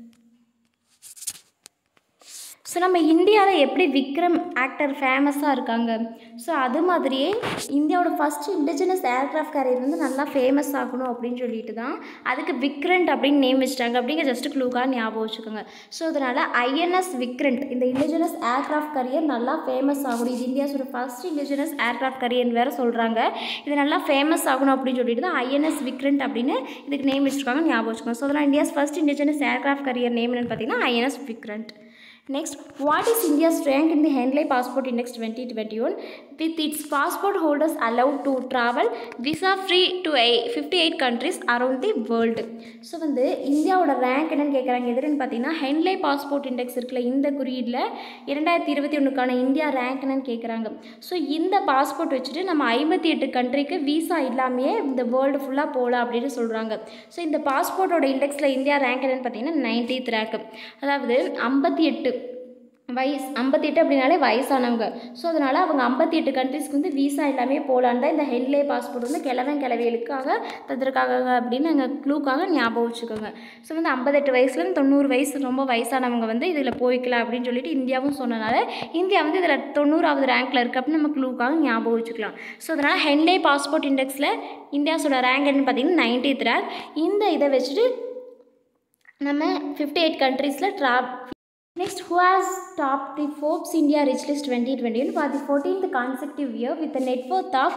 ஸோ நம்ம இந்தியாவில் எப்படி விக்ரம் ஆக்டர் ஃபேமஸாக இருக்காங்க ஸோ அது மாதிரியே இந்தியாவோட ஃபஸ்ட்டு இண்டிஜினஸ் ஏர்க்ராஃப்ட் கேரியர் வந்து நல்லா ஃபேமஸ் ஆகணும் அப்படின்னு சொல்லிட்டு தான் அதுக்கு விக்ரண்ட் அப்படின்னு நேம் வச்சிட்டாங்க அப்படிங்கிற ஜஸ்ட் க்ளூக்காக ஞாபகம் வச்சுக்கோங்க ஸோ அதனால் ஐஎன்எஸ் விக்ரண்ட் இந்த இண்டிஜினஸ் ஏர்க்ராஃப்ட் கரியர் நல்லா ஃபேமஸ் ஆகணும் இது இந்தியாஸோட ஃபஸ்ட் இண்டிஜினஸ் ஏர்க்ராஃப்ட் கரியர்னு வேறு சொல்கிறாங்க இது நல்லா ஃபேமஸ் ஆகணும் அப்படின்னு சொல்லிட்டு தான் ஐஎன்எஸ் விக்ரண்ட் அப்படின்னு இதுக்கு நேம் வச்சுருக்காங்க ஞாபகம் வச்சுக்கோங்க ஸோ அதனால் India's first indigenous aircraft carrier name என்னன்னு பார்த்தீங்கன்னா INS Vikrant Next, what is India's rank in the Henley Passport Index 2021 with its passport holders allowed to travel visa free to a- 58 countries around the world? So வந்து இந்தியாவோட rank என்னன்னு கேட்குறாங்க எதுன்னு பார்த்தீங்கன்னா Henle passport index இருக்குல்ல இந்த குறியீடில் இரண்டாயிரத்தி இருபத்தி ஒன்றுக்கான இந்தியா ரேங்க் என்னன்னு கேட்குறாங்க ஸோ இந்த பாஸ்போர்ட் வச்சுட்டு நம்ம ஐம்பத்தி எட்டு கண்ட்ரிக்கு விசா இல்லாமையே இந்த வேர்ல்டு ஃபுல்லாக போகலாம் அப்படின்னு சொல்கிறாங்க ஸோ இந்த பாஸ்போர்ட்டோட இண்டெக்ஸில் இந்தியா ரேங்க் என்னன்னு பார்த்தீங்கன்னா நைன்டீத் ரேங்க் அதாவது ஐம்பத்தி எட்டு வயசு ஐம்பத்தெட்டு அப்படின்னாலே வயசானவங்க ஸோ அதனால் அவங்க ஐம்பத்தி எட்டு கண்ட்ரிஸ்க்கு வந்து விசா எல்லாமே போகலான்னு தான் இந்த ஹென்லே பாஸ்போர்ட் வந்து கிழவன் கிழவிகளுக்காக தந்திருக்காங்க அப்படின்னு நாங்கள் க்ளூக்காக ஞாபகம் வச்சுக்கோங்க ஸோ வந்து ஐம்பத்தெட்டு வயசுலேருந்து தொண்ணூறு வயசு ரொம்ப வயசானவங்க வந்து இதில் போய்க்கலாம் அப்படின்னு சொல்லிட்டு இந்தியாவும் சொன்னனால இந்தியா வந்து இதில் தொண்ணூறாவது ரேங்க்கில் இருக்குது அப்படின்னு நம்ம க்ளூக்காக ஞாபகம் வச்சுக்கலாம் ஸோ அதனால் ஹென்லே பாஸ்போர்ட் இண்டெக்ஸில் இந்தியாஸோட ரேங்க் என்னன்னு பார்த்தீங்கன்னா நைன்டீத் ரேங்க் இந்த இதை வச்சுட்டு நம்ம ஃபிஃப்டி எயிட் கண்ட்ரீஸில் ட்ரா Next, who has topped the Forbes India Rich List 2021 for the 14th consecutive year with a net worth of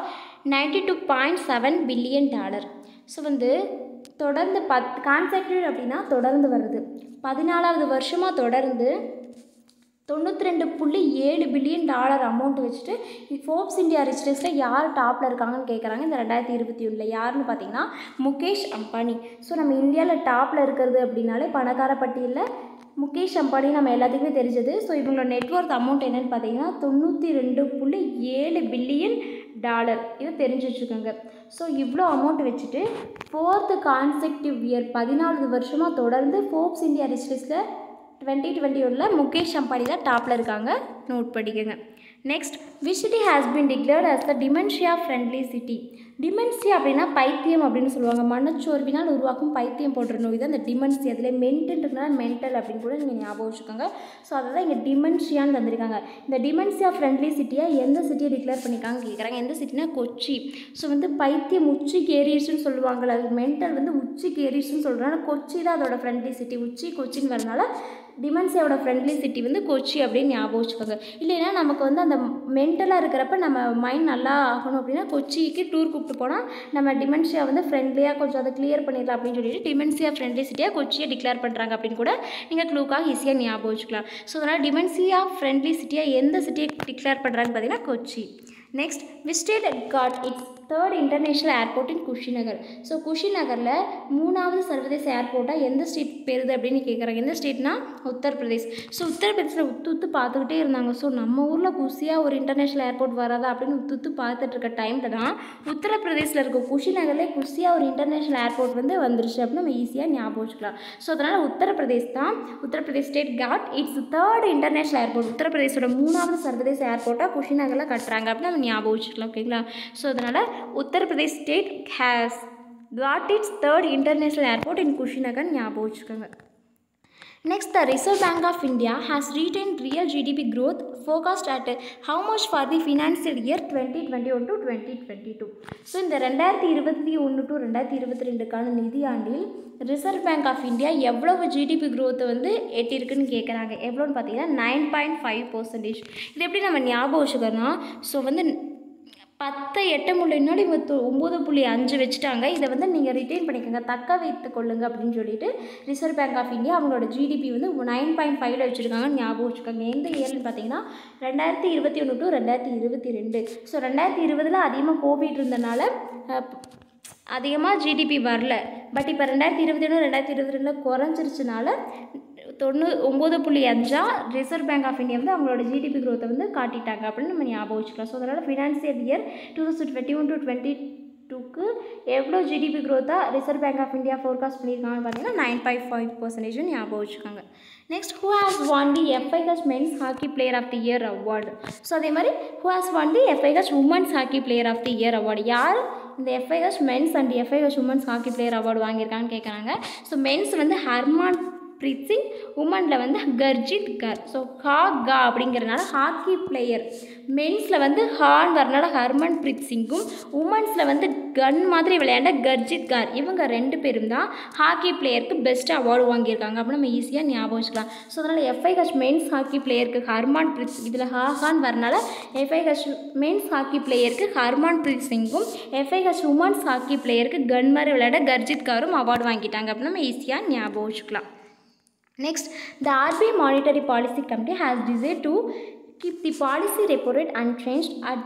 92.7 billion dollar? So வந்து தொடர்ந்து பத் கான்செக்டிவ் அப்படின்னா தொடர்ந்து வருது பதினாலாவது வருஷமாக தொடர்ந்து தொண்ணூற்றி ரெண்டு புள்ளி ஏழு பில்லியன் டாலர் அமௌண்ட் வச்சுட்டு ஃபோர்ப்ஸ் இந்தியா ரிச் லிஸ்ட்டில் யார் டாப்பில் இருக்காங்கன்னு கேட்குறாங்க இந்த ரெண்டாயிரத்தி இருபத்தி ஒன்றில் யாருன்னு பார்த்தீங்கன்னா முகேஷ் அம்பானி ஸோ நம்ம இந்தியாவில் டாப்பில் இருக்கிறது அப்படின்னாலே பணக்கார பட்டியலில் முகேஷ் அம்பானி நம்ம எல்லாத்துக்குமே தெரிஞ்சது ஸோ இவங்களோட நெட்ஒர்க் அமௌண்ட் என்னென்னு பார்த்தீங்கன்னா தொண்ணூற்றி ரெண்டு புள்ளி ஏழு பில்லியன் டாலர் இது தெரிஞ்சு வச்சுக்கோங்க ஸோ இவ்வளோ அமௌண்ட் வச்சுட்டு ஃபோர்த்து கான்செக்டிவ் இயர் பதினாலு வருஷமாக தொடர்ந்து ஃபோர்ப்ஸ் இந்தியா ரிச்லிஸ்ட்டில் டுவெண்ட்டி டுவெண்ட்டி ஒனில் முகேஷ் அம்பானி தான் டாப்பில் இருக்காங்க நோட் பண்ணிக்கோங்க next which city has been declared as the dementia friendly city dementia அப்படின்னா பைத்தியம் அப்படின்னு சொல்லுவாங்க மனச்சோர்வினால் உருவாக்கும் பைத்தியம் போன்ற நோய் தான் இந்த டிமென்ஷியா அதில் மென்டல்ன்றதுனால மென்டல் அப்படின்னு கூட நீங்கள் ஞாபகம் வச்சுக்கோங்க ஸோ அதை தான் இங்கே டிமென்ஷியான்னு தந்திருக்காங்க இந்த டிமென்ஷியா ஃப்ரெண்ட்லி சிட்டியாக எந்த சிட்டியை டிக்ளேர் பண்ணியிருக்காங்க கேட்குறாங்க எந்த சிட்டினா கொச்சி ஸோ வந்து பைத்தியம் உச்சிக்கு ஏறிடுச்சுன்னு சொல்லுவாங்கள்ல அது மென்டல் வந்து உச்சிக்கு ஏறிடுச்சுன்னு சொல்கிறனால கொச்சி தான் அதோட ஃப்ரெண்ட்லி சிட்டி உச்சி கொச்சின்னு வரனால டிமென்சியாவோட ஃப்ரெண்ட்லி சிட்டி வந்து கொச்சி அப்படின்னு ஞாபகம் வச்சுக்கோங்க இல்லைன்னா நமக்கு வந்து அந்த மென்டலாக இருக்கிறப்ப நம்ம மைண்ட் நல்லா ஆகணும் அப்படின்னா கொச்சிக்கு டூர் கூப்பிட்டு போனால் நம்ம டிமென்ஷியா வந்து ஃப்ரெண்ட்லியாக கொஞ்சம் அதை கிளியர் பண்ணிடலாம் அப்படின்னு சொல்லிட்டு டிமென்சியா ஃப்ரெண்ட்லி சிட்டியாக கொச்சியை டிக்ளேர் பண்ணுறாங்க அப்படின்னு கூட நீங்கள் க்ளூக்காக ஈஸியாக ஞாபகம் வச்சுக்கலாம் ஸோ அதனால் டிமென்சியா ஃப்ரெண்ட்லி சிட்டியாக எந்த சிட்டியை டிக்ளேர் பண்ணுறாங்க பார்த்தீங்கன்னா Kochi next which state got its third international airport in Kushinagar so குஷிநகரில் மூணாவது சர்வதேச ஏர்போர்ட்டாக எந்த ஸ்டேட் பேருது அப்படின்னு கேட்குறாங்க எந்த ஸ்டேட்னா உத்தரப்பிரதேஷ் ஸோ உத்தரப்பிரதேசில் உத்து உத்து பார்த்துக்கிட்டே இருந்தாங்க ஸோ நம்ம ஊரில் குஷியாக ஒரு இன்டர்நேஷ்னல் ஏர்போர்ட் வராதா அப்படின்னு உத்து உத்து பார்த்துட்டு இருக்க டைமில் தான் உத்தரப்பிரதேசில் இருக்க குஷிநகர்லேயே குஷியாக ஒரு இன்டர்நேஷ்னல் ஏர்போர்ட் வந்து வந்துருச்சு அப்படின்னு நம்ம ஈஸியாக ஞாபகம் வச்சுக்கலாம் ஸோ அதனால் உத்தரப்பிரதேஷ் தான் Uttar Pradesh state got its third international airport உத்தரப்பிரதேசோட மூணாவது சர்வதேச ஏர்போர்ட்டாக குஷிநகரில் கட்டுறாங்க அப்படின்னு நம்ம ஞாபகம் வச்சுக்கலாம் ஓகேங்களா ஸோ அதனால் Uttar Pradesh state has got its third international airport in Kushinagar ஞாபகம் வச்சுக்கோங்க Next, the Reserve Bank of India has retained real GDP growth forecast at how much for the financial year 2021 to 2022. So இந்த ரெண்டாயிரத்தி இருபத்தி ஒன்று டு ரெண்டாயிரத்தி இருபத்தி ரெண்டுக்கான நிதியாண்டில் ரிசர்வ் பேங்க் ஆஃப் இந்தியா எவ்வளவு ஜிடிபி growth வந்து எட்டிருக்குன்னு கேட்குறாங்க எவ்வளோன்னு பார்த்தீங்கன்னா நைன் பாயிண்ட் ஃபைவ் பர்சன்டேஜ் இது எப்படி நம்ம ஞாபகம் வச்சுக்கணும் ஸோ வந்து பத்தை எட்ட முடியலனாலும் இவங்க தொ- ஒம்பது புள்ளி அஞ்சு வச்சுட்டாங்க இதை வந்து நீங்கள் ரிட்டைன் பண்ணிக்கோங்க தக்க வைத்து கொள்ளுங்க அப்படின்னு சொல்லிட்டு ரிசர்வ் பேங்க் ஆஃப் இந்தியா அவங்களோட ஜிடிபி வந்து நைன் பாயிண்ட் ஃபைவ்ல வச்சுருக்காங்கன்னு ஞாபகம் வச்சுக்கோங்க எந்த இயர்னு பார்த்தீங்கன்னா ரெண்டாயிரத்தி இருபத்தி ஒன்று டு ரெண்டாயிரத்தி இருபத்தி ரெண்டு ஸோ ரெண்டாயிரத்தி இருபதில் அதிகமாக கோவிட் இருந்தனால அஹ், அதிகமாக ஜிடிபி வரல பட் இப்போ ரெண்டாயிரத்தி இருபத்தி ஒன்று ரெண்டாயிரத்தி இருபத்தி ரெண்டில் குறைஞ்சிருச்சுனால தொண்ணூ ஒம்பது புள்ளி அஞ்சா ரிசர்வ் பேங்க் ஆஃப் இந்தியா வந்து அவங்களோட ஜிடிபி growth-அ வந்து காட்டிட்டாங்க அப்படின்னு நம்ம ஞாபகம் வச்சுக்கலாம் ஸோ அதனால் financial year two thousand twenty one to twenty டூக்கு எவ்வளோ ஜிடிபி growth-ஆ reserve bank of India forecast பண்ணியிருக்காங்கன்னு பார்த்தீங்கன்னா நைன் பாயிண்ட் ஃபைவ் பர்சன்டேஜ் ஞாபகம் வச்சுக்கோங்க next who has won the FIH men's hockey player of the year award so அதே மாதிரி who has won the FIH women's hockey player of the year award யார் இந்த FIH men's and FIH women's hockey player award வாங்கியிருக்காங்கன்னு கேட்குறாங்க so men's வந்து ஹர்மான் breath Singh உமனில் வந்து கர்ஜித் கர் so ஹா கா அப்படிங்கிறனால ஹாக்கி பிளேயர் மென்ஸில் வந்து ஹான் வரனால ஹர்மன் பிரீத் சிங்கும் உமன்ஸில் வந்து கன் மாதிரி விளையாண்ட கர்ஜித் கார் இவங்க ரெண்டு பேரும் தான் ஹாக்கி பிளேயருக்கு பெஸ்ட் அவார்டு வாங்கியிருக்காங்க அப்படின்னு நம்ம ஈஸியாக ஞாபகம் வச்சுக்கலாம் ஸோ அதனால் எஃப்ஐஹெச் மென்ஸ் ஹாக்கி பிளேயருக்கு ஹர்மான் பிரீத் இதில் ஹாஹான் வரனால எஃப்ஐஹெச் மென்ஸ் ஹாக்கி பிளேயருக்கு ஹர்மான் பிரீத் சிங்கும் எஃப்ஐஹெச் உமன்ஸ் ஹாக்கி பிளேயருக்கு கன் மாதிரி விளையாட கர்ஜித் காரும் அவார்டு வாங்கிட்டாங்க அப்படின்னு நம்ம ஈஸியாக ஞாபகம் வச்சுக்கலாம் Next, the RBI Monetary Policy Committee has decided to keep the policy repo rate unchanged at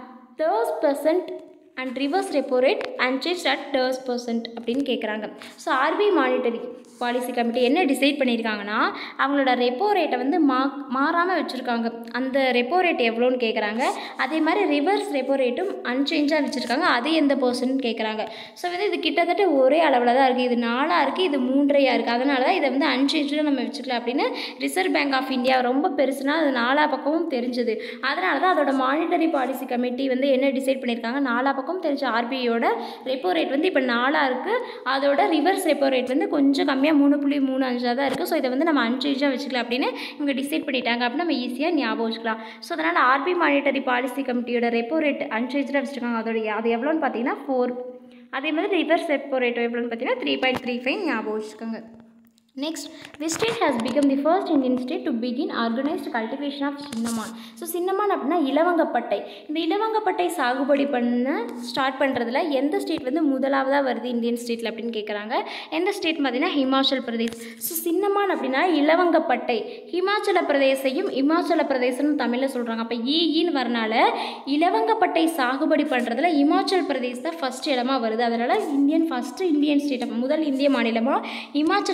10% and reverse repo rate unchanged at 10% அப்படின்னு கேட்குறாங்க so RBI monetary policy committee என்ன டிசைட் பண்ணியிருக்காங்கன்னா அவங்களோட ரெப்போ ரேட்டை வந்து மா மாறாமல் வச்சுருக்காங்க அந்த ரெப்போ ரேட் எவ்வளோன்னு கேட்குறாங்க அதே மாதிரி ரிவர்ஸ் ரெப்போ ரேட்டும் அன்சேஞ்சாக வச்சுருக்காங்க அது எந்த பர்சன்ட் கேட்குறாங்க ஸோ வந்து இது கிட்டத்தட்ட ஒரே அளவில் தான் இருக்குது இது நாலாக இருக்குது இது மூன்றையாக இருக்குது அதனால தான் இதை வந்து அன்சேஞ்சாக நம்ம வச்சுக்கலாம் அப்படின்னு ரிசர்வ் பேங்க் ஆஃப் இந்தியா ரொம்ப பெருசுனா அது நாலா பக்கமும் தெரிஞ்சது அதனால தான் அதோட மானிட்டரி பாலிசி கமிட்டி வந்து என்ன டிசைட் பண்ணியிருக்காங்க நாலா பக்கம் தெரிஞ்ச ஆர்பிஐயோட ரெப்போ ரேட் வந்து இப்போ நாலாக இருக்குது அதோட ரிவர்ஸ் ரெப்போ ரேட் வந்து கொஞ்சம் கம்மியாக மூணு புள்ளி மூணு அஞ்சாக தான் இருக்குது ஸோ இதை வந்து நம்ம அன்சேஞ்சாக வச்சுக்கலாம் அப்படின்னு இவங்க டிசைட் பண்ணிட்டாங்க அப்படின்னு நம்ம ஈஸியாக ஞாபகம் வச்சுக்கலாம் ஸோ அதனால் ஆர்பிஐ மானிட்டரி பாலிசி கமிட்டியோட ரெப்போ ரேட் அன்சேஞ்சாக வச்சுருக்காங்க அதோட அது எவ்வளோன்னு பார்த்தீங்கன்னா ஃபோர் அதே மாதிரி ரிவர்ஸ் ரெப்போ ரேட் எவ்வளோன்னு பார்த்தீங்கன்னா த்ரீ பாயிண்ட் த்ரீ ஃபைவ் ஞாபகம் வச்சுக்கோங்க Next, which state has become the first Indian state to begin organized cultivation of cinnamon? So cinnamon அப்படின்னா இலவங்கப்பட்டை இந்த இலவங்கப்பட்டை சாகுபடி பண்ண ஸ்டார்ட் பண்ணுறதுல எந்த ஸ்டேட் வந்து முதலாவதாக வருது இந்தியன் ஸ்டேட்டில் அப்படின்னு கேட்குறாங்க எந்த ஸ்டேட் பார்த்தீங்கன்னா ஹிமாச்சல் பிரதேஷ் ஸோ சின்னமான் அப்படின்னா இலவங்கப்பட்டை ஹிமாச்சல பிரதேசையும் இமாச்சல பிரதேசம்னு தமிழில் சொல்கிறாங்க அப்போ ஈன்னு வரனால இலவங்கப்பட்டை சாகுபடி பண்ணுறதுல இமாச்சல் பிரதேஷ் தான் ஃபஸ்ட் இடமா வருது அதனால் இந்தியன் ஃபஸ்ட்டு இந்தியன் ஸ்டேட் முதல் இந்திய மாநிலமாக இமாச்சல பிரதேஷ் தான்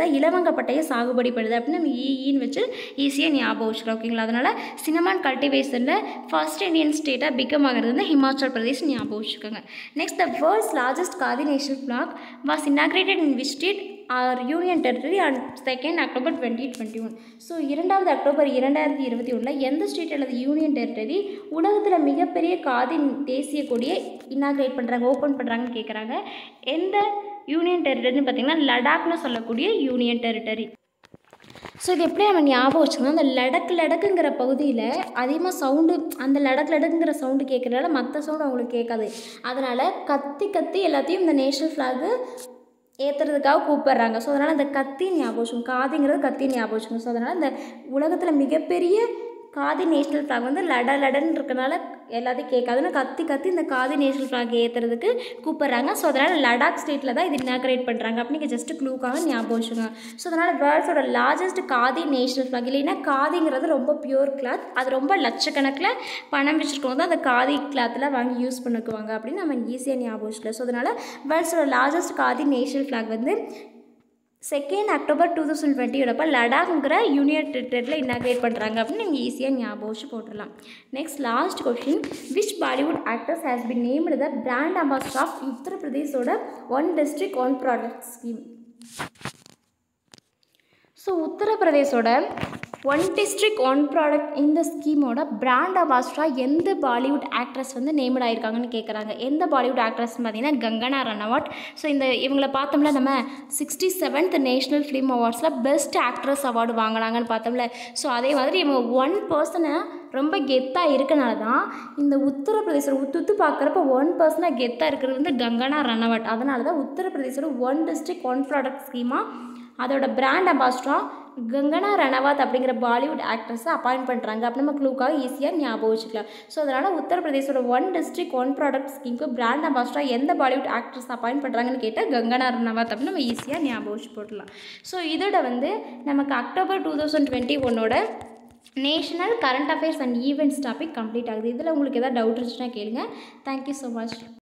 தான் இலவங்கப்பட்டையை சாகுபடி பண்ணுது அப்படின்னு நம்ம ஈன்னு வச்சு ஈஸியாக ஞாபகம் வச்சுக்கலாம் ஓகேங்களா அதனால் சினமான் கல்டிவேஷனில் ஃபர்ஸ்ட் இந்தியன் ஸ்டேட்டாக பிகம் ஆகிறது வந்து ஹிமாச்சல் பிரதேஷ் ஞாபகம் வச்சுக்கோங்க next the world's largest khadi national flag was inaugurated in which state or union territory on second October twenty twenty one so இரண்டாவது அக்டோபர் இரண்டாயிரத்தி இருபத்தி ஒன்றில் எந்த ஸ்டேட் அல்லது யூனியன் டெரிட்டரி உலகத்தில் மிகப்பெரிய காதி தேசிய கொடியை இனாக்ரேட் பண்ணுறாங்க ஓப்பன் பண்ணுறாங்கன்னு கேட்குறாங்க எந்த யூனியன் டெரிட்டரின்னு பார்த்தீங்கன்னா லடாக்னு சொல்லக்கூடிய யூனியன் டெரிட்டரி ஸோ இது எப்படி நம்ம ஞாபகம் வச்சுக்கணும் அந்த லடக் லடக்குங்கிற பகுதியில் அதிகமாக சவுண்டு அந்த லடக் லடக்குங்கிற சவுண்டு கேட்குறதால மற்ற சவுண்டு அவங்களுக்கு கேட்காது அதனால் கத்தி கத்தி எல்லாத்தையும் இந்த நேஷ்னல் ஃப்ளாகு ஏற்றுறதுக்காக கூப்பிட்றாங்க ஸோ அதனால் இந்த கத்தி ஞாபகம் வச்சுக்கணும் காதிங்கிறது கத்தி ஞாபகம் வச்சுக்கணும் ஸோ அதனால் இந்த உலகத்தில் மிகப்பெரிய காதி நேஷ்னல் ஃப்ளாக் வந்து லட லடன்னு இருக்கனால எல்லாத்தையும் கேட்காதுன்னு கத்தி கத்தி இந்த காதி நேஷ்னல் ஃப்ளாக் ஏற்றுறதுக்கு கூப்பிட்றாங்க ஸோ அதனால் லடாக் ஸ்டேட்டில் தான் இது இனாக்ரேட் பண்ணுறாங்க அப்படின்னு ஜஸ்ட் க்ளூக்காக ஞாபகம் வச்சுக்கோங்க ஸோ அதனால் வேர்ல்ட்ஸோட லார்ஜஸ்ட் காதி நேஷ்னல் ஃப்ளாக் இல்லைன்னா காதிங்கிறது ரொம்ப பியூர் கிளாத் அது ரொம்ப லட்சக்கணக்கில் பணம் வச்சுருக்கவங்க தான் அந்த காதி கிளாத்தில் வாங்கி யூஸ் பண்ணிக்குவாங்க அப்படின்னு நம்ம ஈஸியாக ஞாபகம் வச்சுக்கலாம் ஸோ அதனால் வேர்ல்ட்ஸோட லார்ஜஸ்ட் காதி நேஷ்னல் ஃப்ளாக் வந்து செகண்ட் அக்டோபர் டூ தௌசண்ட் டுவெண்ட்டியோடப்ப லடாக்ங்கிற யூனியன் டெரிட்டரியில் இனாக்ரேட் பண்ணுறாங்க அப்படின்னு நீங்கள் ஈஸியாக ஞாபகம் வச்சு போட்டுடலாம் next last question which Bollywood actors has been named the brand ambassador of உத்தரப்பிரதேஷோட one district one product scheme so உத்தரப்பிரதேசோட ஒன் டிஸ்ட்ரிக்ட் ஒன் ப்ராடக்ட் இந்த ஸ்கீமோட பிராண்ட் அம்பாசிடராக எந்த பாலிவுட் ஆக்ட்ரஸ் வந்து நேம்ட் ஆயிருக்காங்கன்னு கேட்குறாங்க எந்த பாலிவுட் ஆக்ட்ரஸ்னு பார்த்தீங்கன்னா கங்கனா ரனவாட் ஸோ இந்த இவங்கள பார்த்தோம்ல நம்ம சிக்ஸ்டி செவன்த் நேஷ்னல் ஃபிலிம் அவார்ட்ஸில் பெஸ்ட் ஆக்ட்ரஸ் அவார்டு வாங்கினாங்கன்னு பார்த்தோம்ல ஸோ அதே மாதிரி இவங்க ஒன் பர்சனை ரொம்ப கெத்தாக இருக்கனால தான் இந்த உத்தரப்பிரதேசம் உத்து உத்து பார்க்குறப்ப ஒன் பர்சனாக கெத்தாக இருக்கிறது வந்து கங்கனா ரனவட் அதனால தான் உத்தரப்பிரதேசோட ஒன் டிஸ்ட்ரிக்ட் ஒன் ப்ராடக்ட் ஸ்கீமாக அதோட பிராண்ட் அம்பாசிடராக கங்கனா ரணவாத் அப்படிங்கிற பாலிவுட் ஆக்ட்ரஸை அப்பாயிண்ட் பண்ணுறாங்க அப்போ நம்ம க்ளூக்காக ஈஸியாக ஞாபகம் வச்சுக்கலாம் ஸோ அதனால் உத்தரப்பிரதேசோட ஒன் டிஸ்ட்ரிக்ட் ஒன் ப்ராடக்ட் ஸ்கீமுக்கு பிராண்ட் அம்பாசிடராக எந்த பாலிவுட் ஆக்ட்ரஸ் அப்பாயிண்ட் பண்ணுறாங்கன்னு கேட்டால் கங்கனா ரணவாத் அப்படின்னு நம்ம ஈஸியாக ஞாபகம் வச்சு போட்டுடலாம் ஸோ இதோட வந்து நமக்கு அக்டோபர் டூ தௌசண்ட் டுவெண்ட்டி ஒன்னோட national current affairs and events topic complete ஆகுது இதில் உங்களுக்கு எதாவது டவுட் இருந்துச்சுன்னா கேளுங்க தேங்க்யூ ஸோ மச்